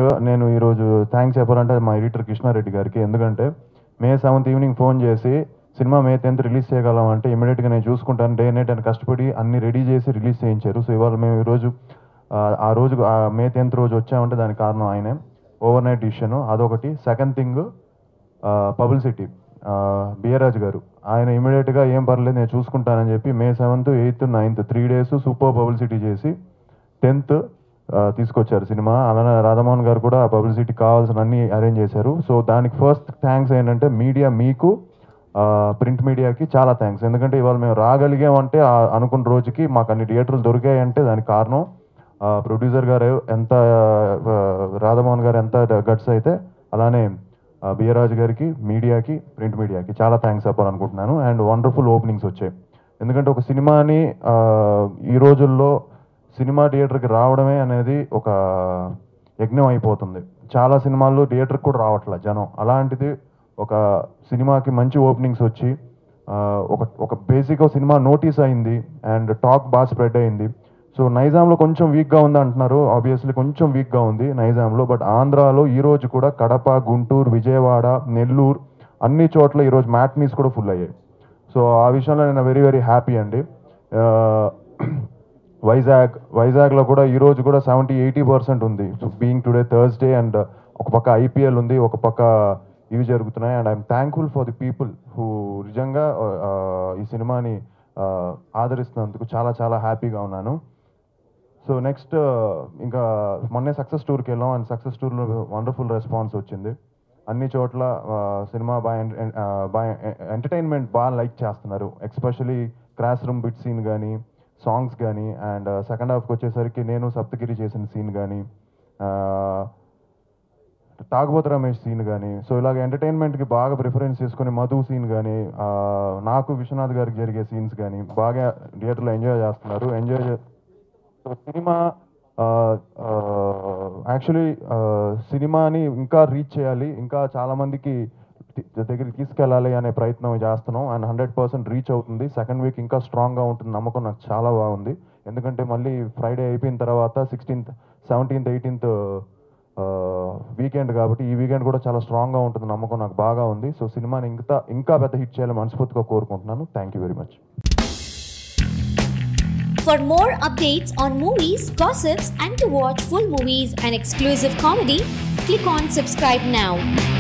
Thing నేను ఈరోజు thanks చెప్పాలంటే మా ఎడిటర్ కృష్ణారెడ్డి గారికి ఎందుకంటే మే సెవెంత్ ఈవినింగ్ ఫోన్ చేసి సినిమా మే టెన్త్ రిలీజ్ చేయగలం అంటే ఇమీడియట్గా నేను చూసుకుంటాను డే నైట్ అని కష్టపడి అన్ని రెడీ చేసి రిలీజ్ చేయించారు సో ఇవాళ మేము ఈరోజు ఆ, ఆ రోజు ఆ మే టెన్త్ రోజు వచ్చామంటే దానికి కారణం ఆయనే ఓవర్ నైట్ డిసిషన్ అదొకటి సెకండ్ థింగ్ పబ్లిసిటీ బియరాజ్ గారు ఆయన ఇమీడియట్గా ఏం పర్లేదు నేను చూసుకుంటానని చెప్పి May seventh eighth ninth three days super publicity చేసి టెన్త్ తీసుకొచ్చారు సినిమా అలానే రాధామోహన్ గారు కూడా పబ్లిసిటీ కావాల్సిన అన్ని అరేంజ్ చేశారు సో దానికి ఫస్ట్ థ్యాంక్స్ ఏంటంటే మీడియా మీకు ప్రింట్ మీడియాకి చాలా థ్యాంక్స్ ఎందుకంటే ఇవాళ మేము రాగలిగామంటే ఆ అనుకున్న రోజుకి మాకు అన్ని థియేటర్లు దొరికాయంటే దానికి కారణం ప్రొడ్యూసర్ గారు ఎంత ఆ, రాధామోహన్ గారు ఎంత గట్స్ అయితే అలానే ఆ, బియరాజు గారికి మీడియాకి ప్రింట్ మీడియాకి చాలా థ్యాంక్స్ చెప్పాలనుకుంటున్నాను అండ్ వండర్ఫుల్ ఓపెనింగ్స్ వచ్చాయి ఎందుకంటే ఒక సినిమాని ఆ, ఈ రోజుల్లో సినిమా థియేటర్కి రావడమే అనేది ఒక యజ్ఞం అయిపోతుంది చాలా సినిమాల్లో థియేటర్కి కూడా రావట్లే జనం అలాంటిది ఒక సినిమాకి మంచి ఓపెనింగ్స్ వచ్చి ఆ, ఒక ఒక బేసిక్ సినిమా నోటీస్ అయింది అండ్ టాక్ బాగా స్ప్రెడ్ అయింది సో నైజాంలో కొంచెం వీక్గా ఉంది అంటున్నారు ఆబ్వియస్లీ కొంచెం వీక్గా ఉంది నైజాంలో బట్ ఆంధ్రాలో ఈ రోజు కూడా కడప గుంటూరు విజయవాడ నెల్లూరు అన్ని చోట్ల ఈరోజు మ్యాట్నీస్ కూడా ఫుల్ అయ్యాయి సో ఆ విషయంలో నేను వెరీ వెరీ హ్యాపీ అండి ఆ, వైజాగ్ వైజాగ్లో కూడా ఈ రోజు కూడా సెవెంటీ ఎయిటీ పర్సెంట్ ఉంది so being today Thursday and ఒక పక్క ఐపీఎల్ ఉంది ఒక పక్క ఇవి జరుగుతున్నాయి and I'm thankful for the people who నిజంగా ఆ, ఈ సినిమాని ఆ, ఆదరిస్తున్నందుకు చాలా చాలా హ్యాపీగా ఉన్నాను సో నెక్స్ట్ ఇంకా మొన్నే సక్సెస్ టూర్కి వెళ్ళాం అండ్ సక్సెస్ టూర్లో వండర్ఫుల్ రెస్పాన్స్ వచ్చింది అన్ని చోట్ల ఆ, సినిమా బాగా en- en- ఆ, బాగా ఎంటర్టైన్మెంట్ బాగా లైక్ చేస్తున్నారు especially cross room bit scene కానీ సాంగ్స్ కానీ అండ్ సెకండ్ హాఫ్కి వచ్చేసరికి నేను సప్తగిరి చేసిన సీన్ కానీ తాగుబోతు రమేష్ సీన్ కానీ సో ఇలాగ ఎంటర్టైన్మెంట్కి బాగా ప్రిఫరెన్స్ చేసుకుని మధు సీన్ కానీ నాకు విశ్వనాథ్ గారికి జరిగే సీన్స్ కానీ బాగా థియేటర్లో ఎంజాయ్ చేస్తున్నారు ఎంజాయ్ సో సినిమా యాక్చువల్లీ సినిమాని ఇంకా రీచ్ చేయాలి ఇంకా చాలా మందికి తి- దగ్గరికి తీసుకెళ్ళాలి అనే ప్రయత్నం చేస్తున్నాం అండ్ హండ్రెడ్ పర్సెంట్ రీచ్ అవుతుంది సెకండ్ వీక్ ఇంకా స్ట్రాంగ్గా ఉంటుంది నమ్మకం నాకు చాలా బాగుంది ఎందుకంటే మళ్ళీ ఫ్రైడే అయిపోయిన తర్వాత సిక్స్టీన్త్ సెవెంటీన్త్ ఎయిటీన్త్ వీకెండ్ కాబట్టి ఈ వీకెండ్ కూడా చాలా స్ట్రాంగ్గా ఉంటుంది నమ్మకం నాకు బాగా ఉంది సో సినిమాని ఇంకా ఇంకా పెద్ద హిట్ చేయాలని మనస్ఫూర్తిగా కోరుకుంటున్నాను thank you very much For more updates on movies, gossips, and to watch full movies and exclusive comedy, click on subscribe now.